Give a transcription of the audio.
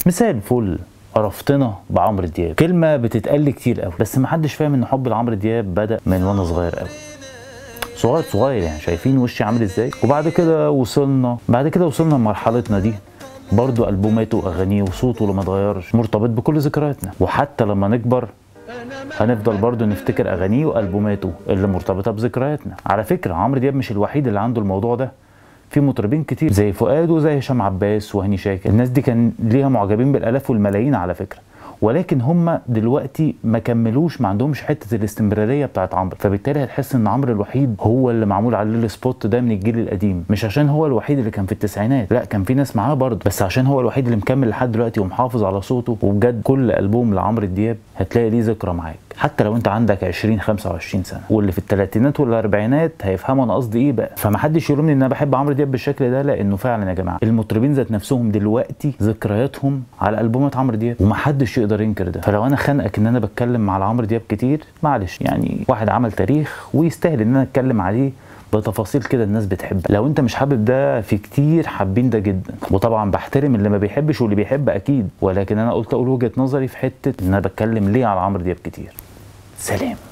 مثال فل قرفتنا بعمرو دياب كلمه بتتقال لي كتير قوي بس محدش فاهم ان حب لعمرو دياب بدا من وانا صغير قوي صغير صغير يعني شايفين وشي عامل ازاي وبعد كده وصلنا بعد كده وصلنا لمرحلتنا دي برضه البوماته واغانيه وصوته اللي ما اتغيرش مرتبط بكل ذكرياتنا وحتى لما نكبر هنفضل برضه نفتكر اغانيه والبوماته اللي مرتبطه بذكرياتنا على فكره عمرو دياب مش الوحيد اللي عنده الموضوع ده في مطربين كتير زي فؤاد وزي هشام عباس وهاني شاكر الناس دي كان ليها معجبين بالالاف والملايين على فكره ولكن هم دلوقتي ما كملوش ما عندهمش حته الاستمراريه بتاعت عمرو فبالتالي هتحس ان عمرو الوحيد هو اللي معمول عليه السبوت ده من الجيل القديم مش عشان هو الوحيد اللي كان في التسعينات لا كان في ناس معاه برضه بس عشان هو الوحيد اللي مكمل لحد دلوقتي ومحافظ على صوته وبجد كل البوم لعمرو دياب هتلاقي ليه ذكرى معاك حتى لو انت عندك 20 25 سنه واللي في الثلاثينات والاربعينات هيفهموا انا قصدي ايه بقى فمحدش يلومني ان انا بحب عمرو دياب بالشكل ده لانه فعلا يا جماعه المطربين ذات نفسهم دلوقتي ذكرياتهم على البومات عمرو دياب ومحدش يقدر ينكر ده فلو انا خانقك ان انا بتكلم على عمرو دياب كتير معلش يعني واحد عمل تاريخ ويستاهل ان انا اتكلم عليه بتفاصيل كده الناس بتحبها لو انت مش حابب ده في كتير حابين ده جدا وطبعا بحترم اللي ما بيحبش واللي بيحب اكيد ولكن انا قلت اقول وجهه نظري في حته ان انا بتكلم ليه على عمرو دياب كتير سلام